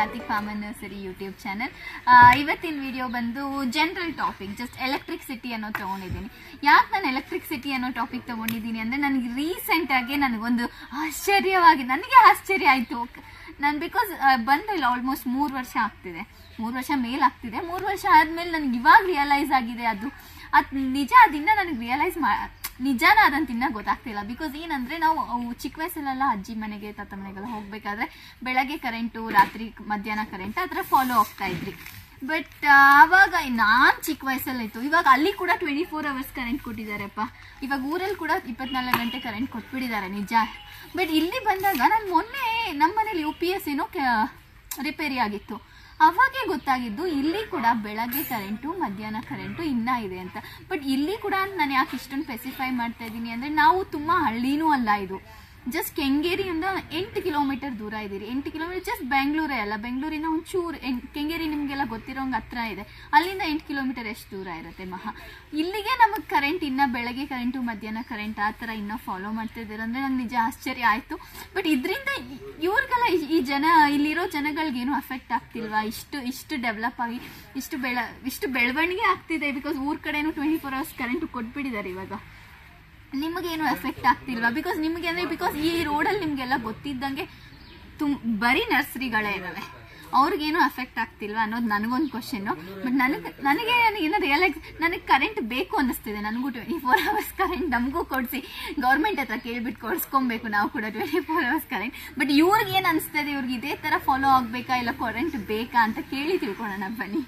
Karthik farmer nursery YouTube channel ಇವತ್ತಿನ video ಬಂದು general topic just electricity ಅನ್ನೋ ತಗೊಂಡಿದ್ದೀನಿ ಯಾಕೆ ನಾನು ಎಲೆಕ್ಟ್ರಿಸಿಟಿ ಅನ್ನೋ ಟಾಪಿಕ್ ತಗೊಂಡಿದ್ದೀನಿ ಅಂದರೆ ನನಗೆ ರೀಸೆಂಟಾಗಿ ನನಗೊಂದು ಆಶ್ಚರ್ಯವಾಗಿ ನನಗೆ ಆಶ್ಚರ್ಯ ಆಯಿತು ನಾನು ಬಿಕಾಸ್ ಬಂದು ಇಲ್ಲ ಆಲ್ಮೋಸ್ಟ್ ಮೂರು ವರ್ಷ ಆಗ್ತಿದೆ ಮೂರು ವರ್ಷ ಮೇಲಾಗ್ತಿದೆ ಮೂರು ವರ್ಷ ಆದಮೇಲೆ ನನಗೆ ಇವಾಗ ರಿಯಲೈಸ್ ಆಗಿದೆ ಅದು ಅದು ನಿಜ ಅದನ್ನ ನನಗೆ ರಿಯಲೈಸ್ ಮಾ ನಿಜಾನ ಅದಂತ ಇನ್ನ ಗೊತ್ತಾಗ್ತಿಲ್ಲ ಬಿಕಾಸ್ ಏನಂದ್ರೆ ನಾವು ಅವು ಚಿಕ್ಕ ವಯಸ್ಸಲ್ಲೆಲ್ಲ ಅಜ್ಜಿ ಮನೆಗೆ ತಾತ ಮನೆಗೆಲ್ಲ ಹೋಗ್ಬೇಕಾದ್ರೆ ಬೆಳಗ್ಗೆ ಕರೆಂಟು ರಾತ್ರಿ ಮಧ್ಯಾಹ್ನ ಕರೆಂಟ್ ಆ ಥರ ಫಾಲೋ ಆಗ್ತಾ ಇದ್ರಿ ಬಟ್ ಆವಾಗ ನಾನು ಚಿಕ್ಕ ವಯಸ್ಸಲ್ಲಿತ್ತು ಇವಾಗ ಅಲ್ಲಿ ಕೂಡ ಟ್ವೆಂಟಿ ಫೋರ್ ಅವರ್ಸ್ ಕರೆಂಟ್ ಕೊಟ್ಟಿದ್ದಾರೆಪ್ಪ ಇವಾಗ ಊರಲ್ಲಿ ಕೂಡ ಇಪ್ಪತ್ನಾಲ್ಕು ಗಂಟೆ ಕರೆಂಟ್ ಕೊಟ್ಬಿಟ್ಟಿದ್ದಾರೆ ನಿಜ ಬಟ್ ಇಲ್ಲಿ ಬಂದಾಗ ನಾನು ಮೊನ್ನೆ ನಮ್ಮ ಮನೇಲಿ ಯು ಪಿ ಎಸ್ ಏನೋ ರಿಪೇರಿ ಆಗಿತ್ತು ಅವಾಗೆ ಗೊತ್ತಾಗಿದ್ದು ಇಲ್ಲಿ ಕೂಡ ಬೆಳಗ್ಗೆ ಕರೆಂಟು ಮಧ್ಯಾಹ್ನ ಕರೆಂಟು ಇನ್ನ ಇದೆ ಅಂತ ಬಟ್ ಇಲ್ಲಿ ಕೂಡ ನಾನು ಯಾಕೆ ಇಷ್ಟೊಂದು ಸ್ಪೆಸಿಫೈ ಮಾಡ್ತಾ ಇದ್ದೀನಿ ಅಂದರೆ ನಾವು ತುಂಬ ಹಳ್ಳಿನೂ ಅಲ್ಲ ಇದು ಜಸ್ಟ್ ಕೆಂಗೇರಿಯಿಂದ ಎಂಟು ಕಿಲೋಮೀಟರ್ ದೂರ ಇದ್ದೀರಿ ಎಂಟು ಕಿಲೋಮೀಟರ್ ಜಸ್ಟ್ ಬೆಂಗಳೂರೇ ಅಲ್ಲ ಬೆಂಗಳೂರಿನ ಒಂಚೂರು ಎನ್ ಕೆಂಗೇರಿ ನಿಮಗೆಲ್ಲ ಗೊತ್ತಿರೋಂಗೆ ಹತ್ರ ಇದೆ ಅಲ್ಲಿಂದ ಎಂಟು ಕಿಲೋಮೀಟರ್ ಎಷ್ಟು ದೂರ ಇರುತ್ತೆ ಮಹಾ ಇಲ್ಲಿಗೆ ನಮಗೆ ಕರೆಂಟ್ ಇನ್ನ ಬೆಳಗ್ಗೆ ಕರೆಂಟು ಮಧ್ಯಾಹ್ನ ಕರೆಂಟ್ ಆ ಥರ ಇನ್ನೂ ಫಾಲೋ ಮಾಡ್ತಿದ್ದೀರ ಅಂದರೆ ನಂಗೆ ನಿಜ ಆಶ್ಚರ್ಯ ಆಯಿತು ಬಟ್ ಇದರಿಂದ ಇವ್ರಿಗೆಲ್ಲ ಈ- ಈ ಜನ ಇಲ್ಲಿರೋ ಜನಗಳಿಗೇನು ಅಫೆಕ್ಟ್ ಆಗ್ತಿಲ್ವಾ ಇಷ್ಟು ಇಷ್ಟು ಡೆವಲಪ್ ಆಗಿ ಇಷ್ಟು ಬೆಳ ಇಷ್ಟು ಬೆಳವಣಿಗೆ ಆಗ್ತಿದೆ ಬಿಕಾಸ್ ಊರ ಕಡೆನೂ ಟ್ವೆಂಟಿ ಫೋರ್ ಅವರ್ಸ್ ಕರೆಂಟ್ ಕೊಟ್ಬಿಟ್ಟಿದ್ದಾರೆ ಇವಾಗ ನಿಮಗೇನು ಎಫೆಕ್ಟ್ ಆಗ್ತಿಲ್ವಾ ಬಿಕಾಸ್ ನಿಮಗೆ ಅಂದರೆ ಬಿಕಾಸ್ ಈ ರೋಡಲ್ಲಿ ನಿಮಗೆಲ್ಲ ಗೊತ್ತಿದ್ದಂಗೆ ತುಮ್ ಬರೀ ನರ್ಸರಿಗಳೇ ಇದ್ದಾವೆ ಅವ್ರಿಗೇನು ಎಫೆಕ್ಟ್ ಆಗ್ತಿಲ್ವಾ ಅನ್ನೋದು ನನಗೊಂದು ಕ್ವಶನ್ನು ಬಟ್ ನನಗೆ ನನಗೆ ಏನೋ ರಿಯಲೈಸ್ ನನಗೆ ಕರೆಂಟ್ ಬೇಕು ಅನ್ನಿಸ್ತಿದೆ ನನಗೂ ಟ್ವೆಂಟಿ ಫೋರ್ ಅವರ್ಸ್ ಕರೆಂಟ್ ನಮಗೂ ಕೊಡಿಸಿ ಗೌರ್ಮೆಂಟ್ ಹತ್ರ ಕೇಳ್ಬಿಟ್ಟು ಕೊಡಿಸ್ಕೊಬೇಕು ನಾವು ಕೂಡ twenty four hours current but ಇವ್ರಿಗೆ ಏನು ಅನಿಸ್ತದೆ ಇವ್ರಿಗೆ ಇದೇ ಥರ ಫಾಲೋ ಆಗಬೇಕಾ ಇಲ್ಲ ಕರೆಂಟ್ ಬೇಕಾ ಅಂತ ಕೇಳಿ ತಿಳ್ಕೊಳ್ಳೋಣ ಬನ್ನಿ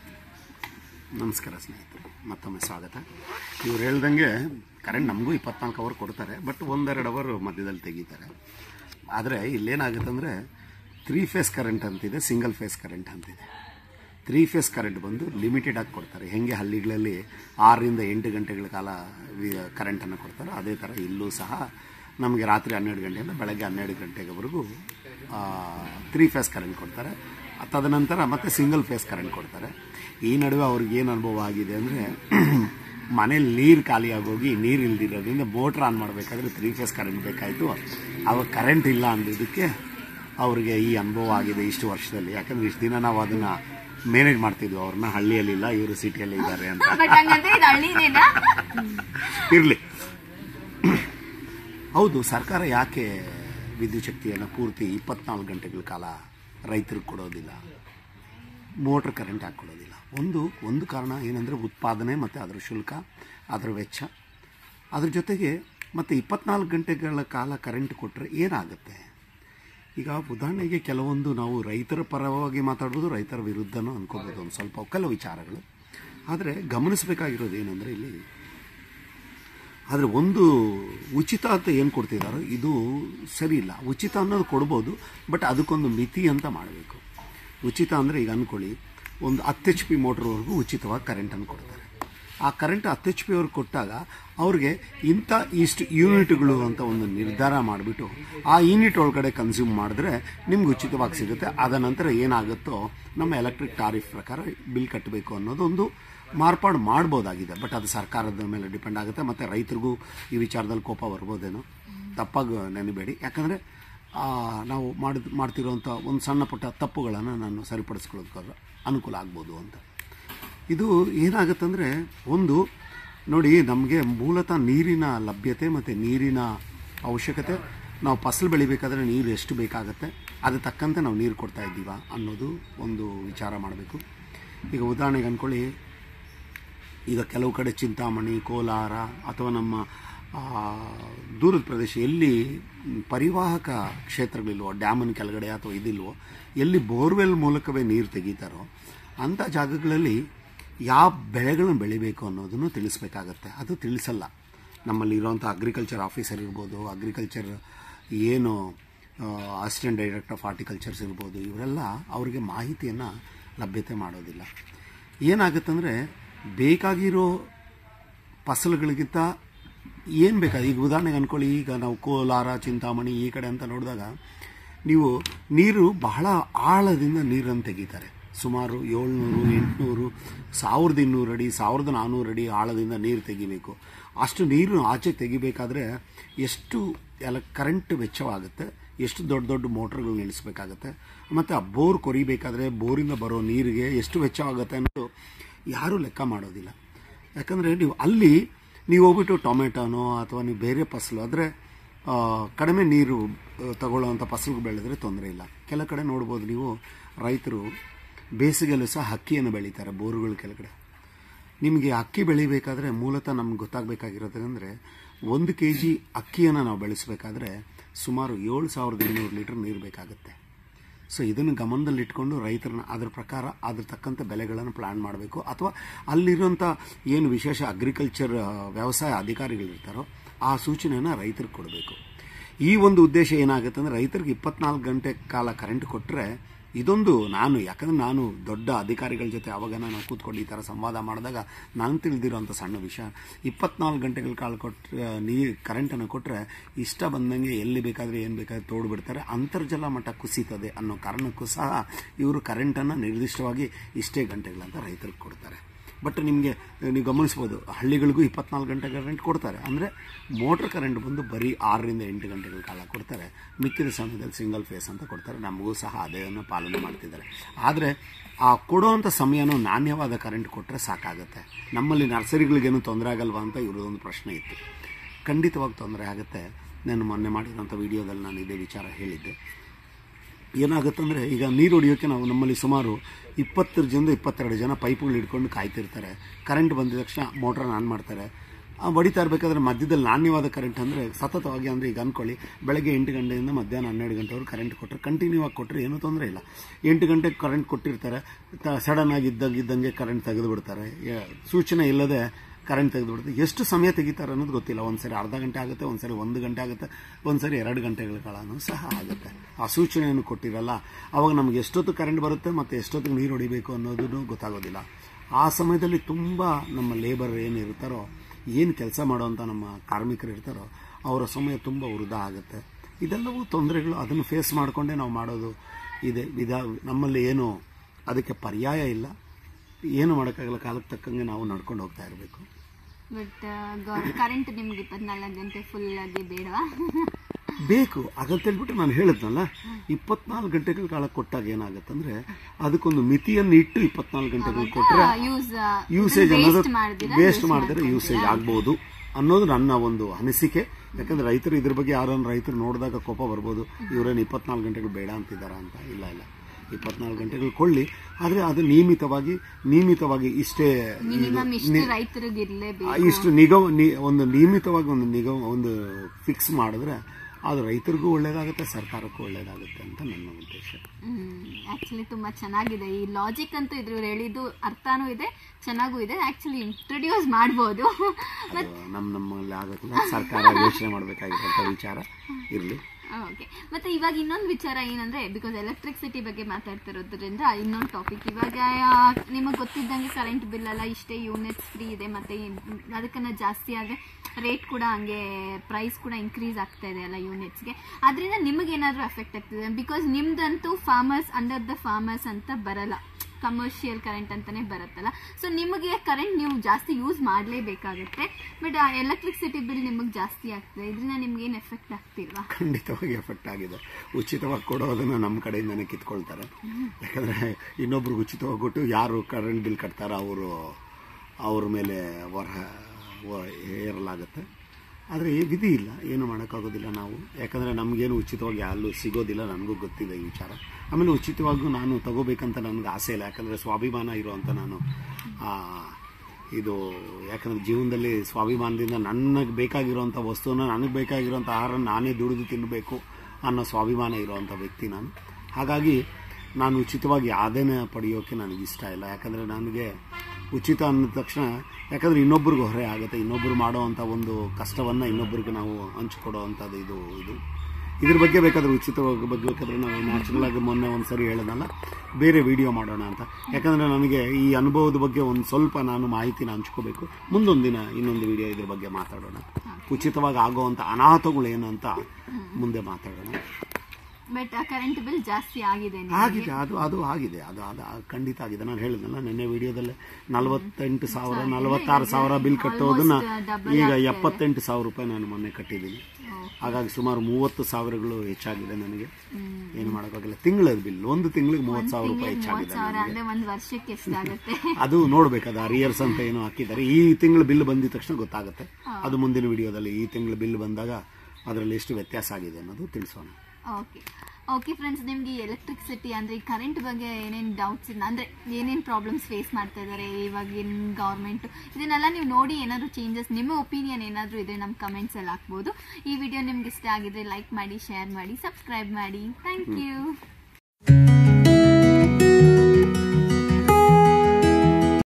ನಮಸ್ಕಾರ ಸ್ನೇಹಿತರೆ ಮತ್ತೊಮ್ಮೆ ಸ್ವಾಗತ ಇವ್ರು ಹೇಳ್ದಂಗೆ ಕರೆಂಟ್ ನಮಗೂ ಇಪ್ಪತ್ನಾಲ್ಕು ಅವರ್ ಕೊಡ್ತಾರೆ ಬಟ್ ಒಂದೆರಡು ಅವರ್ ಮಧ್ಯದಲ್ಲಿ ತೆಗಿತಾರೆ ಆದರೆ ಇಲ್ಲೇನಾಗುತ್ತಂದರೆ ತ್ರೀ ಫೇಸ್ ಕರೆಂಟ್ ಅಂತಿದೆ ಸಿಂಗಲ್ ಫೇಸ್ ಕರೆಂಟ್ ಅಂತಿದೆ ತ್ರೀ ಫೇಸ್ ಕರೆಂಟ್ ಬಂದು ಲಿಮಿಟೆಡ್ ಆಗಿ ಕೊಡ್ತಾರೆ ಹೆಂಗೆ ಹಳ್ಳಿಗಳಲ್ಲಿ ಆರರಿಂದ ಎಂಟು ಗಂಟೆಗಳ ಕಾಲ ಕರೆಂಟನ್ನು ಕೊಡ್ತಾರೆ ಅದೇ ಥರ ಇಲ್ಲೂ ಸಹ ನಮಗೆ ರಾತ್ರಿ ಹನ್ನೆರಡು ಗಂಟೆಯಿಂದ ಬೆಳಗ್ಗೆ ಹನ್ನೆರಡು ಗಂಟೆವರೆಗೂ ತ್ರೀ ಫೇಸ್ ಕರೆಂಟ್ ಕೊಡ್ತಾರೆ ತದನಂತರ ಮತ್ತೆ ಸಿಂಗಲ್ ಫೇಸ್ ಕರೆಂಟ್ ಕೊಡ್ತಾರೆ ಈ ನಡುವೆ ಅವ್ರಿಗೆ ಏನು ಅನುಭವ ಆಗಿದೆ ಅಂದರೆ ಮನೇಲಿ ನೀರು ಖಾಲಿಯಾಗೋಗಿ ನೀರು ಇಲ್ದಿರೋದ್ರಿಂದ ಮೋಟ್ರ್ ಆನ್ ಮಾಡಬೇಕಾದ್ರೆ ತ್ರೀ ಫೇಸ್ ಕರೆಂಟ್ ಬೇಕಾಯಿತು ಅವಾಗ ಕರೆಂಟ್ ಇಲ್ಲ ಅಂದಿದ್ದಕ್ಕೆ ಅವ್ರಿಗೆ ಈ ಅನುಭವ ಆಗಿದೆ ಇಷ್ಟು ವರ್ಷದಲ್ಲಿ ಯಾಕಂದ್ರೆ ಇಷ್ಟು ದಿನ ನಾವು ಅದನ್ನು ಮ್ಯಾನೇಜ್ ಮಾಡ್ತಿದ್ವಿ ಅವ್ರನ್ನ ಹಳ್ಳಿಯಲ್ಲಿಲ್ಲ ಇವರು ಸಿಟಿಯಲ್ಲಿ ಇದ್ದಾರೆ ಅಂತ ಬಟ್ ಹಂಗಂದ್ರೆ ಇದು ಹಳ್ಳಿನೇನಾ ಇರಲಿ ಹೌದು ಸರ್ಕಾರ ಯಾಕೆ ವಿದ್ಯುತ್ ಶಕ್ತಿಯನ್ನು ಪೂರ್ತಿ ಇಪ್ಪತ್ನಾಲ್ಕು ಗಂಟೆಗಳ ಕಾಲ ರೈತರಿಗೆ ಕೊಡೋದಿಲ್ಲ ಮೋಟ್ರ್ ಕರೆಂಟ್ ಹಾಕಿ ಕೊಡೋದಿಲ್ಲ ಒಂದು ಒಂದು ಕಾರಣ ಏನಂದರೆ ಉತ್ಪಾದನೆ ಮತ್ತು ಅದರ ಶುಲ್ಕ ಅದರ ವೆಚ್ಚ ಅದ್ರ ಜೊತೆಗೆ ಮತ್ತು ಇಪ್ಪತ್ನಾಲ್ಕು ಗಂಟೆಗಳ ಕಾಲ ಕರೆಂಟ್ ಕೊಟ್ಟರೆ ಏನಾಗುತ್ತೆ ಈಗ ಉದಾಹರಣೆಗೆ ಕೆಲವೊಂದು ನಾವು ರೈತರ ಪರವಾಗಿ ಮಾತಾಡ್ಬೋದು ರೈತರ ವಿರುದ್ಧನೂ ಅನ್ಕೋಬೋದು ಒಂದು ಸ್ವಲ್ಪ ಕೆಲವು ವಿಚಾರಗಳು ಆದರೆ ಗಮನಿಸಬೇಕಾಗಿರೋದು ಏನಂದರೆ ಇಲ್ಲಿ ಆದರೆ ಒಂದು ಉಚಿತ ಅಂತ ಏನು ಕೊಡ್ತಿದ್ದಾರೋ ಇದು ಸರಿ ಇಲ್ಲ ಉಚಿತ ಅನ್ನೋದು ಕೊಡ್ಬೋದು ಬಟ್ ಅದಕ್ಕೊಂದು ಮಿತಿ ಅಂತ ಮಾಡಬೇಕು ಉಚಿತ ಅಂದರೆ ಈಗ ಅಂದ್ಕೊಳ್ಳಿ ಒಂದು ಹತ್ತು ಎಚ್ ಪಿ ಮೋಟ್ರ್ವರೆಗೂ ಉಚಿತವಾಗಿ ಕರೆಂಟನ್ನು ಕೊಡ್ತಾರೆ ಆ ಕರೆಂಟ್ ಹತ್ತು ಎಚ್ ಪಿ ಅವ್ರಿಗೆ ಕೊಟ್ಟಾಗ ಅವ್ರಿಗೆ ಇಂಥ ಇಷ್ಟು ಯೂನಿಟ್ಗಳು ಅಂತ ಒಂದು ನಿರ್ಧಾರ ಮಾಡಿಬಿಟ್ಟು ಆ ಯೂನಿಟ್ ಒಳಗಡೆ ಕನ್ಸ್ಯೂಮ್ ಮಾಡಿದ್ರೆ ನಿಮ್ಗೆ ಉಚಿತವಾಗಿ ಸಿಗುತ್ತೆ ಅದ ನಂತರ ಏನಾಗುತ್ತೋ ನಮ್ಮ ಎಲೆಕ್ಟ್ರಿಕ್ ಟಾರಿಫ್ ಪ್ರಕಾರ ಬಿಲ್ ಕಟ್ಟಬೇಕು ಅನ್ನೋದೊಂದು ಮಾರ್ಪಾಡು ಮಾಡ್ಬೋದಾಗಿದೆ ಬಟ್ ಅದು ಸರ್ಕಾರದ ಮೇಲೆ ಡಿಪೆಂಡ್ ಆಗುತ್ತೆ ಮತ್ತು ರೈತರಿಗೂ ಈ ವಿಚಾರದಲ್ಲಿ ಕೋಪ ಬರ್ಬೋದೇನೋ ತಪ್ಪಾಗಿ ನೆನಬೇಡಿ ಯಾಕಂದರೆ ನಾವು ಮಾಡಿದ್ ಮಾಡ್ತಿರೋಂಥ ಒಂದು ಸಣ್ಣ ಪುಟ್ಟ ತಪ್ಪುಗಳನ್ನು ನಾನು ಸರಿಪಡಿಸ್ಕೊಳ್ಳೋದಕ್ಕೆ ಅನುಕೂಲ ಆಗ್ಬೋದು ಅಂತ ಇದು ಏನಾಗುತ್ತಂದರೆ ಒಂದು ನೋಡಿ ನಮಗೆ ಮೂಲತಃ ನೀರಿನ ಲಭ್ಯತೆ ಮತ್ತು ನೀರಿನ ಅವಶ್ಯಕತೆ ನಾವು ಫಸಲು ಬೆಳಿಬೇಕಾದ್ರೆ ನೀರು ಎಷ್ಟು ಬೇಕಾಗುತ್ತೆ ಅದು ತಕ್ಕಂತೆ ನಾವು ನೀರು ಕೊಡ್ತಾ ಇದ್ದೀವ ಅನ್ನೋದು ಒಂದು ವಿಚಾರ ಮಾಡಬೇಕು ಈಗ ಉದಾಹರಣೆಗೆ ಅಂದ್ಕೊಳ್ಳಿ ಈಗ ಕೆಲವು ಕಡೆ ಚಿಂತಾಮಣಿ ಕೋಲಾರ ಅಥವಾ ನಮ್ಮ ಆ, ದೂರದ ಪ್ರದೇಶ ಎಲ್ಲಿ ಪರಿವಾಹಕ ಕ್ಷೇತ್ರಗಳಿಲ್ವೋ ಡ್ಯಾಮನ್ ಕೆಳಗಡೆ ಅಥವಾ ಇದಿಲ್ವೋ ಎಲ್ಲಿ ಬೋರ್ವೆಲ್ ಮೂಲಕವೇ ನೀರು ತೆಗಿತಾರೋ ಅಂಥ ಜಾಗಗಳಲ್ಲಿ ಯಾವ ಬೆಳೆಗಳನ್ನು ಬೆಳಿಬೇಕು ಅನ್ನೋದನ್ನು ತಿಳಿಸ್ಬೇಕಾಗತ್ತೆ ಅದು ತಿಳಿಸಲ್ಲ ನಮ್ಮಲ್ಲಿ ಇರೋಂಥ ಅಗ್ರಿಕಲ್ಚರ್ ಆಫೀಸರ್ ಇರ್ಬೋದು ಅಗ್ರಿಕಲ್ಚರ್ ಏನು ಅಸಿಸ್ಟೆಂಟ್ ಡೈರೆಕ್ಟರ್ ಆಫ್ ಹಾರ್ಟಿಕಲ್ಚರ್ಸ್ ಇರ್ಬೋದು ಇವರೆಲ್ಲ ಅವರಿಗೆ ಮಾಹಿತಿಯನ್ನು ಲಭ್ಯತೆ ಮಾಡೋದಿಲ್ಲ ಏನಾಗುತ್ತಂದರೆ ಬೇಕಾಗಿರೋ ಫಸಲುಗಳಿಗಿಂತ ಏನು ಬೇಕಾದ ಈಗ ಉದಾಹರಣೆಗೆ ಅಂದ್ಕೊಳ್ಳಿ ಈಗ ನಾವು ಕೋಲಾರ ಚಿಂತಾಮಣಿ ಈ ಕಡೆ ಅಂತ ನೋಡಿದಾಗ ನೀವು ನೀರು ಬಹಳ ಆಳದಿಂದ ನೀರನ್ನು ತೆಗಿತಾರೆ ಸುಮಾರು ಏಳ್ನೂರು ಎಂಟುನೂರು ಸಾವಿರದ ಇನ್ನೂರು ಅಡಿ ಸಾವಿರದ ನಾನ್ನೂರು ಅಡಿ ಆಳದಿಂದ ನೀರು ತೆಗಿಬೇಕು ಅಷ್ಟು ನೀರು ಆಚೆ ತೆಗಿಬೇಕಾದ್ರೆ ಎಷ್ಟು ಎಲ್ಲ ಕರೆಂಟ್ ವೆಚ್ಚವಾಗುತ್ತೆ ಎಷ್ಟು ದೊಡ್ಡ ದೊಡ್ಡ ಮೋಟ್ರ್ಗಳು ನಿಲ್ಲಿಸ್ಬೇಕಾಗತ್ತೆ ಮತ್ತು ಆ ಬೋರ್ ಕೊರಿಬೇಕಾದ್ರೆ ಬೋರಿಂದ ಬರೋ ನೀರಿಗೆ ಎಷ್ಟು ವೆಚ್ಚ ಆಗುತ್ತೆ ಅನ್ನೋದು ಯಾರೂ ಲೆಕ್ಕ ಮಾಡೋದಿಲ್ಲ ಯಾಕಂದರೆ ನೀವು ಅಲ್ಲಿ ನೀವು ಹೋಗ್ಬಿಟ್ಟು ಟೊಮೆಟೊನೋ ಅಥವಾ ನೀವು ಬೇರೆ ಫಸಲು ಆದರೆ ಕಡಿಮೆ ನೀರು ಆ, ತಗೊಳ್ಳೋವಂಥ ಫಸಲು ಬೆಳೆದ್ರೆ ತೊಂದರೆ ಇಲ್ಲ ಕೆಲ ಕಡೆ ನೋಡ್ಬೋದು ನೀವು ರೈತರು ಬೇಸಿಗೆಯಲ್ಲೂ ಸಹ ಹಕ್ಕಿಯನ್ನು ಬೆಳೀತಾರೆ ಬೋರುಗಳ ಕೆಳಗಡೆ ನಿಮಗೆ ಅಕ್ಕಿ ಬೆಳಿಬೇಕಾದ್ರೆ ಮೂಲತಃ ನಮ್ಗೆ ಗೊತ್ತಾಗಬೇಕಾಗಿರೋದಂದರೆ ಒಂದು ಕೆ ಜಿ ಅಕ್ಕಿಯನ್ನು ನಾವು ಬೆಳೆಸಬೇಕಾದ್ರೆ ಸುಮಾರು ಏಳು ಸಾವಿರದ ಇನ್ನೂರು ಲೀಟರ್ ನೀರು ಬೇಕಾಗುತ್ತೆ ಸೊ ಇದನ್ನು ಗಮನದಲ್ಲಿಟ್ಕೊಂಡು ರೈತರನ್ನ ಅದ್ರ ಪ್ರಕಾರ ಅದ್ರ ತಕ್ಕಂಥ ಬೆಲೆಗಳನ್ನು ಪ್ಲಾನ್ ಮಾಡಬೇಕು ಅಥವಾ ಅಲ್ಲಿರುವಂಥ ಏನು ವಿಶೇಷ ಅಗ್ರಿಕಲ್ಚರ್ ವ್ಯವಸಾಯ ಅಧಿಕಾರಿಗಳಿರ್ತಾರೋ ಆ ಸೂಚನೆಯನ್ನು ರೈತರಿಗೆ ಕೊಡಬೇಕು ಈ ಒಂದು ಉದ್ದೇಶ ಏನಾಗುತ್ತೆ ಅಂದರೆ ರೈತರಿಗೆ ಇಪ್ಪತ್ನಾಲ್ಕು ಗಂಟೆ ಕಾಲ ಕರೆಂಟ್ ಕೊಟ್ಟರೆ ಇದೊಂದು ನಾನು ಯಾಕಂದ್ರೆ ನಾನು ದೊಡ್ಡ ಅಧಿಕಾರಿಗಳ ಜೊತೆ ಅವಾಗ ನಾನು ಕೂತ್ಕೊಂಡು ಈ ಥರ ಸಂವಾದ ಮಾಡಿದಾಗ ನಾನು ತಿಳಿದಿರೋಂಥ ಸಣ್ಣ ವಿಷಯ ಇಪ್ಪತ್ನಾಲ್ಕು ಗಂಟೆಗಳ ಕಾಲ ಕೊಟ್ಟರೆ ನೀರು ಕರೆಂಟನ್ನು ಕೊಟ್ಟರೆ ಇಷ್ಟ ಬಂದಂಗೆ ಎಲ್ಲಿ ಬೇಕಾದರೆ ಏನು ಬೇಕಾದ್ರೆ ತೋಡ್ಬಿಡ್ತಾರೆ ಅಂತರ್ಜಲ ಮಟ್ಟ ಕುಸಿತದೆ ಅನ್ನೋ ಕಾರಣಕ್ಕೂ ಸಹ ಇವರು ಕರೆಂಟನ್ನು ನಿರ್ದಿಷ್ಟವಾಗಿ ಇಷ್ಟೇ ಗಂಟೆಗಳಂತ ರೈತರಿಗೆ ಕೊಡ್ತಾರೆ ಬಟ್ ನಿಮಗೆ ನೀವು ಗಮನಿಸ್ಬೋದು ಹಳ್ಳಿಗಳಿಗೂ ಇಪ್ಪತ್ನಾಲ್ಕು ಗಂಟೆ ಕರೆಂಟ್ ಕೊಡ್ತಾರೆ ಅಂದರೆ ಮೋಟ್ರ್ ಕರೆಂಟ್ ಬಂದು ಬರೀ ಆರರಿಂದ ಎಂಟು ಗಂಟೆಗಳ ಕಾಲ ಕೊಡ್ತಾರೆ ಮಿಕ್ಕಿದ ಸಮಯದಲ್ಲಿ ಸಿಂಗಲ್ ಫೇಸ್ ಅಂತ ಕೊಡ್ತಾರೆ ನಮಗೂ ಸಹ ಅದೇವನ್ನು ಪಾಲನೆ ಮಾಡ್ತಿದ್ದಾರೆ ಆದರೆ ಆ ಕೊಡುವಂಥ ಸಮಯನೂ ನಾಣ್ಯವಾದ ಕರೆಂಟ್ ಕೊಟ್ಟರೆ ಸಾಕಾಗುತ್ತೆ ನಮ್ಮಲ್ಲಿ ನರ್ಸರಿಗಳಿಗೇನು ತೊಂದರೆ ಆಗಲ್ವಾ ಅಂತ ಇವ್ರದ್ದೊಂದು ಪ್ರಶ್ನೆ ಇತ್ತು ಖಂಡಿತವಾಗಿ ತೊಂದರೆ ಆಗುತ್ತೆ ನಾನು ಮೊನ್ನೆ ಮಾಡಿರೋಂಥ ವಿಡಿಯೋದಲ್ಲಿ ನಾನು ಇದೇ ವಿಚಾರ ಹೇಳಿದ್ದೆ ಏನಾಗುತ್ತಂದರೆ ಈಗ ನೀರು ಹೊಡಿಯೋಕ್ಕೆ ನಾವು ನಮ್ಮಲ್ಲಿ ಸುಮಾರು ಇಪ್ಪತ್ತರ ಜನದ ಇಪ್ಪತ್ತೆರಡು ಜನ ಪೈಪ್ಗಳು ಹಿಡ್ಕೊಂಡು ಕಾಯ್ತಿರ್ತಾರೆ ಕರೆಂಟ್ ಬಂದಿದ ತಕ್ಷಣ ಮೋಟ್ರನ್ನ ಆನ್ ಮಾಡ್ತಾರೆ ಆ ಹೊಡಿತಾ ಇರಬೇಕಾದ್ರೆ ಮಧ್ಯದಲ್ಲಿ ನಾಣ್ಯವಾದ ಕರೆಂಟ್ ಅಂದರೆ ಸತತವಾಗಿ ಅಂದರೆ ಈಗ ಅಂದ್ಕೊಳ್ಳಿ ಬೆಳಗ್ಗೆ ಎಂಟು ಗಂಟೆಯಿಂದ ಮಧ್ಯಾಹ್ನ ಹನ್ನೆರಡು ಗಂಟೆವರೆಗೆ ಕರೆಂಟ್ ಕೊಟ್ಟರೆ ಕಂಟಿನ್ಯೂ ಆಗಿ ಕೊಟ್ಟರೆ ಏನೂ ತೊಂದರೆ ಇಲ್ಲ ಎಂಟು ಗಂಟೆಗೆ ಕರೆಂಟ್ ಕೊಟ್ಟಿರ್ತಾರೆ ತ ಸಡನ್ ಆಗಿ ಇದ್ದಾಗ ಇದ್ದಂಗೆ ಕರೆಂಟ್ ತೆಗೆದು ಬಿಡ್ತಾರೆ ಯ- ಸೂಚನೆ ಇಲ್ಲದೆ ಕರೆಂಟ್ ತೆಗೆದು ಬಿಡುತ್ತೆ ಎಷ್ಟು ಸಮಯ ತೆಗಿತಾರೆ ಅನ್ನೋದು ಗೊತ್ತಿಲ್ಲ ಒಂದ್ಸರಿ ಅರ್ಧ ಗಂಟೆ ಆಗುತ್ತೆ ಒಂದ್ಸರಿ ಒಂದು ಗಂಟೆ ಆಗುತ್ತೆ ಒಂದ್ಸರಿ ಎರಡು ಗಂಟೆಗಳ ಕಾಲನೂ ಸಹ ಆಗುತ್ತೆ ಆ ಸೂಚನೆಯನ್ನು ಕೊಟ್ಟಿರಲ್ಲ ಅವಾಗ ನಮ್ಗೆ ಎಷ್ಟೊತ್ತು ಕರೆಂಟ್ ಬರುತ್ತೆ ಮತ್ತು ಎಷ್ಟೊತ್ತಿಗೆ ನೀರು ಹೊಡಿಬೇಕು ಅನ್ನೋದನ್ನು ಗೊತ್ತಾಗೋದಿಲ್ಲ ಆ ಸಮಯದಲ್ಲಿ ತುಂಬ ನಮ್ಮ ಲೇಬರ್ ಏನು ಇರ್ತಾರೋ ಏನು ಕೆಲಸ ಮಾಡೋವಂಥ ನಮ್ಮ ಕಾರ್ಮಿಕರು ಇರ್ತಾರೋ ಅವರ ಸಮಯ ತುಂಬ ವೃಧಾ ಆಗುತ್ತೆ ಇದೆಲ್ಲವೂ ತೊಂದರೆಗಳು ಅದನ್ನು ಫೇಸ್ ಮಾಡಿಕೊಂಡೇ ನಾವು ಮಾಡೋದು ಇದೆ ವಿಧ ನಮ್ಮಲ್ಲಿ ಏನು ಅದಕ್ಕೆ ಪರ್ಯಾಯ ಇಲ್ಲ ಏನು ಮಾಡೋಕ್ಕಾಗಲ್ಲ ಕಾಲಕ್ಕೆ ತಕ್ಕಂಗೆ ನಾವು ನಡ್ಕೊಂಡು ಹೋಗ್ತಾ ಇರಬೇಕು ಬಟ್ ಕರೆಂಟ್ ನಿಮ್ಗೆ ಇಪ್ಪತ್ನಾಲ್ಕು ಗಂಟೆ ಫುಲ್ ಆಗಿ ಬೇಡವಾ ಬೇಕು ಹಾಗಂತೇಳ್ಬಿಟ್ಟು ನಾನು ಹೇಳಿದ್ನಲ್ಲ ಇಪ್ಪತ್ನಾಲ್ಕು ಗಂಟೆಗಳ ಕಾಲ ಕೊಟ್ಟಾಗ ಏನಾಗುತ್ತಂದ್ರೆ ಅದಕ್ಕೊಂದು ಮಿತಿಯನ್ನು ಇಟ್ಟು ಇಪ್ಪತ್ನಾಲ್ಕು ಗಂಟೆಗಳು ಕೊಟ್ಟರೆ ಯೂಸ್ ಯೂಸೇಜ್ ಅನ್ನೋದು ವೇಸ್ಟ್ ಮಾಡಿದಿರ ವೇಸ್ಟ್ ಮಾಡಿದ್ರೆ ಯೂಸೇಜ್ ಆಗ್ಬೋದು ಅನ್ನೋದು ನನ್ನ ಒಂದು ಅನಿಸಿಕೆ ಯಾಕಂದ್ರೆ ರೈತರು ಇದ್ರ ಬಗ್ಗೆ ಯಾರನ್ನ ರೈತರು ನೋಡಿದಾಗ ಕೋಪ ಬರ್ಬೋದು ಇವರೇನು ಇಪ್ಪತ್ನಾಲ್ಕು ಗಂಟೆಗಳು ಬೇಡ ಅಂತಿದ್ದಾರಾ ಅಂತ ಇಲ್ಲ ಇಲ್ಲ ಇಪ್ಪತ್ನಾಲ್ಕು ಗಂಟೆಗಳು ಕೊಳ್ಳಿ ಆದರೆ ಅದು ನಿಯಮಿತವಾಗಿ ನಿಯಮಿತವಾಗಿ ಇಷ್ಟೇ ಮಿನಿಮಮ್ ಇಷ್ಟು ರೈತರಿಗೆ ಇರ್ಲೇಬೇಕು ಇಷ್ಟು ನಿಗಮ ನಿ- ಒಂದು ನಿಯಮಿತವಾಗಿ ಒಂದು ನಿಗಮ ಒಂದು ಫಿಕ್ಸ್ ಮಾಡಿದ್ರೆ ಅದು ರೈತರಿಗೂ ಒಳ್ಳೇದಾಗುತ್ತೆ ಸರ್ಕಾರಕ್ಕೂ ಒಳ್ಳೇದಾಗುತ್ತೆ ಅಂತ ನನ್ನ ಉದ್ದೇಶ ಆಕ್ಚುಲಿ ತುಂಬಾ ಚೆನ್ನಾಗಿದೆ ಈ ಲಾಜಿಕ್ ಅಂತೂ ಇದ್ರ ಹೇಳಿದ್ದು ಅರ್ಥನೂ ಇದೆ ಚೆನ್ನಾಗೂ ಇದೆ ಆಕ್ಚುಲಿ ಇಂಟ್ರೊಡ್ಯೂಸ್ ಮಾಡ್ಬೋದು ಅದು ನಮ್ಮ ನಮ್ಮಲ್ಲಿ ಆಗುತ್ತೆ ಸರ್ಕಾರ ಯೋಚನೆ ಮಾಡಬೇಕಾಗಿರುವಂಥ ವಿಚಾರ ಇರಲಿ ಓಕೆ ಮತ್ತೆ ಇವಾಗ ಇನ್ನೊಂದು ವಿಚಾರ ಏನಂದ್ರೆ ಬಿಕಾಸ್ ಎಲೆಕ್ಟ್ರಿಸಿಟಿ ಬಗ್ಗೆ ಮಾತಾಡ್ತಿರೋದ್ರಿಂದ ಇನ್ನೊಂದು ಟಾಪಿಕ್ ಇವಾಗ ನಿಮಗೆ ಗೊತ್ತಿದ್ದಂಗೆ ಕರೆಂಟ್ ಬಿಲ್ ಎಲ್ಲ ಇಷ್ಟೇ ಯೂನಿಟ್ಸ್ ಫ್ರೀ ಇದೆ ಮತ್ತೆ ಅದಕ್ಕನ್ನ ಜಾಸ್ತಿ ಆದರೆ ರೇಟ್ ಕೂಡ ಹಂಗೆ ಪ್ರೈಸ್ ಕೂಡ ಇನ್ಕ್ರೀಸ್ ಆಗ್ತಾ ಇದೆ ಅಲ್ಲ ಯೂನಿಟ್ಸ್ಗೆ ಅದರಿಂದ ನಿಮಗೇನಾದರೂ ಎಫೆಕ್ಟ್ ಆಗ್ತದೆ ಬಿಕಾಸ್ ನಿಮ್ದಂತೂ ಫಾರ್ಮರ್ಸ್ ಅಂಡರ್ ದ ಫಾರ್ಮರ್ಸ್ ಅಂತ ಬರಲ್ಲ ಕಮರ್ಷಿಯಲ್ ಕರೆಂಟ್ ಅಂತಾನೆ ಬರುತ್ತಲ್ಲ ಸೊ ನಿಮಗೆ ಕರೆಂಟ್ ನೀವು ಜಾಸ್ತಿ ಯೂಸ್ ಮಾಡಲೇಬೇಕಾಗುತ್ತೆ ಬಟ್ ಎಲೆಕ್ಟ್ರಿಸಿಟಿ ಬಿಲ್ ನಿಮಗೆ ಜಾಸ್ತಿ ಆಗ್ತದೆ ಇದರಿಂದ ನಿಮ್ಗೆ ಏನು ಎಫೆಕ್ಟ್ ಆಗ್ತಿಲ್ವಾ ಖಂಡಿತವಾಗಿ ಎಫೆಕ್ಟ್ ಆಗಿದೆ ಉಚಿತವಾಗಿ ಕೊಡೋದನ್ನು ನಮ್ಮ ಕಡೆಯಿಂದನೇ ಕಿತ್ಕೊಳ್ತಾರೆ ಯಾಕಂದರೆ ಇನ್ನೊಬ್ರಿಗೆ ಉಚಿತವಾಗಿ ಕೊಟ್ಟು ಯಾರು ಕರೆಂಟ್ ಬಿಲ್ ಕಟ್ತಾರೋ ಅವರು ಅವ್ರ ಮೇಲೆ ಹೊರ ವ- ಏರಲಾಗುತ್ತೆ ಆದರೆ ವಿಧಿ ಇಲ್ಲ ಏನು ಮಾಡೋಕ್ಕಾಗೋದಿಲ್ಲ ನಾವು ಯಾಕಂದರೆ ನಮಗೇನು ಉಚಿತವಾಗಿ ಅಲ್ಲೂ ಸಿಗೋದಿಲ್ಲ ನನಗೂ ಗೊತ್ತಿದೆ ಈ ವಿಚಾರ ಆಮೇಲೆ ಉಚಿತವಾಗೂ ನಾನು ತಗೋಬೇಕಂತ ನನಗೆ ಆಸೆ ಇಲ್ಲ ಯಾಕಂದರೆ ಸ್ವಾಭಿಮಾನ ಇರುವಂಥ ನಾನು ಆ, ಇದು ಯಾಕಂದರೆ ಜೀವನದಲ್ಲಿ ಸ್ವಾಭಿಮಾನದಿಂದ ನನಗೆ ಬೇಕಾಗಿರುವಂಥ ವಸ್ತುನ ನನಗೆ ಬೇಕಾಗಿರುವಂಥ ಆಹಾರ ನಾನೇ ದುಡಿದು ತಿನ್ನಬೇಕು ಅನ್ನೋ ಸ್ವಾಭಿಮಾನ ಇರುವಂಥ ವ್ಯಕ್ತಿ ನಾನು ಹಾಗಾಗಿ ನಾನು ಉಚಿತವಾಗಿ ಯಾವುದೇನೇ ಪಡೆಯೋಕ್ಕೆ ನನಗೆ ಇಷ್ಟ ಇಲ್ಲ ಯಾಕಂದರೆ ನನಗೆ ಉಚಿತ ಅಂದ ತಕ್ಷಣ ಯಾಕಂದರೆ ಇನ್ನೊಬ್ರಿಗೆ ಹೊರೆ ಆಗುತ್ತೆ ಇನ್ನೊಬ್ಬರು ಮಾಡೋವಂಥ ಒಂದು ಕಷ್ಟವನ್ನು ಇನ್ನೊಬ್ರಿಗೆ ನಾವು ಹಂಚಿಕೊಡೋವಂಥದ್ದು ಇದು ಇದು ಇದ್ರ ಬಗ್ಗೆ ಬೇಕಾದ್ರೆ ಉಚಿತವಾಗಿ ಬಗ್ಗೆ ಬೇಕಾದ್ರೆ ನಾವು ನ್ಯಾಚುರಲ್ ಆಗಿ ಮೊನ್ನೆ ಒಂದು ಸರಿ ಹೇಳೋದಲ್ಲ ಬೇರೆ ವಿಡಿಯೋ ಮಾಡೋಣ ಅಂತ ಯಾಕಂದರೆ ನನಗೆ ಈ ಅನುಭವದ ಬಗ್ಗೆ ಒಂದು ಸ್ವಲ್ಪ ನಾನು ಮಾಹಿತಿನ ಹಂಚ್ಕೋಬೇಕು ಮುಂದೊಂದು ದಿನ ಇನ್ನೊಂದು ವಿಡಿಯೋ ಇದ್ರ ಬಗ್ಗೆ ಮಾತಾಡೋಣ ಉಚಿತವಾಗಿ ಆಗೋವಂಥ ಅನಾಹುತಗಳು ಏನು ಅಂತ ಮುಂದೆ ಮಾತಾಡೋಣ ಬಟ್ ಕರೆಂಟ್ ಬಿಲ್ ಜಾಸ್ತಿ ಆಗಿದೆ ನಿಮ್ಗೆ. ಆಗಿದೆ ಅದು ಅದು ಆಗಿದೆ ಅದು ಅದು ಅದು ಖಂಡಿತ ಆಗಿದೆ ನಾನು ಹೇಳಿದ್ನಲ್ಲ ನಿನ್ನೆ ವಿಡಿಯೋದಲ್ಲೇ ನಲವತ್ತೆಂಟು ಸಾವಿರ ನಲವತ್ತಾರು ಸಾವಿರ ಬಿಲ್ ಕಟ್ಟೋದನ್ನ Almost double ಈಗ ಆಗ್ತಾ ಇದೆ. ಎಪ್ಪತ್ತೆಂಟು ಸಾವಿರ ರೂಪಾಯಿ ನಾನು ಮೊನ್ನೆ ಕಟ್ಟಿದ್ದೀನಿ ಓ, ಹಾಗಾಗಿ ಸುಮಾರು ಮೂವತ್ತು ಸಾವಿರಗಳು ಹೆಚ್ಚಾಗಿದೆ ನನಗೆ ಹ್ಮ್. ಏನು ಮಾಡೋಕ್ಕಾಗಿಲ್ಲ ತಿಂಗಳ ಬಿಲ್ ಒಂದು ತಿಂಗಳಿಗೆ ಮೂವತ್ತು ಸಾವಿರ ರೂಪಾಯಿ ತಿಂಗ್ಳಿಗೆ ಮೂವತ್ತು ಹೆಚ್ಚಾಗಿದೆ ಸಾವಿರ ನನಗೆ. ಅಂದ್ರೆ ಒಂದ್ ವರ್ಷಕ್ಕೆ ಎಷ್ಟಾಗುತ್ತೆ ಅದು ನೋಡ್ಬೇಕು ಅದು ಅರಿಯರ್ಸ್ ಅಂತ ಏನೋ ಹಾಕಿದ್ದಾರೆ ಈ ತಿಂಗಳ ಬಿಲ್ ಬಂದಿದ ತಕ್ಷಣ ಗೊತ್ತಾಗುತ್ತೆ ಅದು ಮುಂದಿನ ವಿಡಿಯೋದಲ್ಲಿ ಈ ತಿಂಗಳ ಬಿಲ್ ಬಂದಾಗ ಅದರಲ್ಲಿ ಎಷ್ಟು ವ್ಯತ್ಯಾಸ ಆಗಿದೆ ಅನ್ನೋದು ತಿಳಿಸೋಣ ಓಕೆ ಓಕೆ ಫ್ರೆಂಡ್ಸ್ ನಿಮ್ಗೆ ಎಲೆಕ್ಟ್ರಿಸಿಟಿ ಅಂದ್ರೆ ಈ ಕರೆಂಟ್ ಬಗ್ಗೆ ಏನೇನು ಡೌಟ್ಸ್ ಅಂದ್ರೆ ಏನೇನು ಪ್ರಾಬ್ಲಮ್ಸ್ ಫೇಸ್ ಮಾಡ್ತಾ ಇದ್ದಾರೆ ಇವಾಗಿನ ಗೌರ್ಮೆಂಟ್ ಇದನ್ನೆಲ್ಲ ನೀವು ನೋಡಿ ಏನಾದ್ರು ಚೇಂಜಸ್ ನಿಮ್ಮ ಒಪಿನಿಯನ್ ಏನಾದರೂ ಇದ್ರೆ ನಮ್ಮ ಕಮೆಂಟ್ಸ್ ಅಲ್ಲಿ ಹಾಕ್ಬೋದು ಈ ವಿಡಿಯೋ ನಿಮ್ಗೆ ಇಷ್ಟ ಆಗಿದ್ರೆ ಲೈಕ್ ಮಾಡಿ ಶೇರ್ ಮಾಡಿ ಸಬ್ಸ್ಕ್ರೈಬ್ ಮಾಡಿ ಥ್ಯಾಂಕ್ ಯು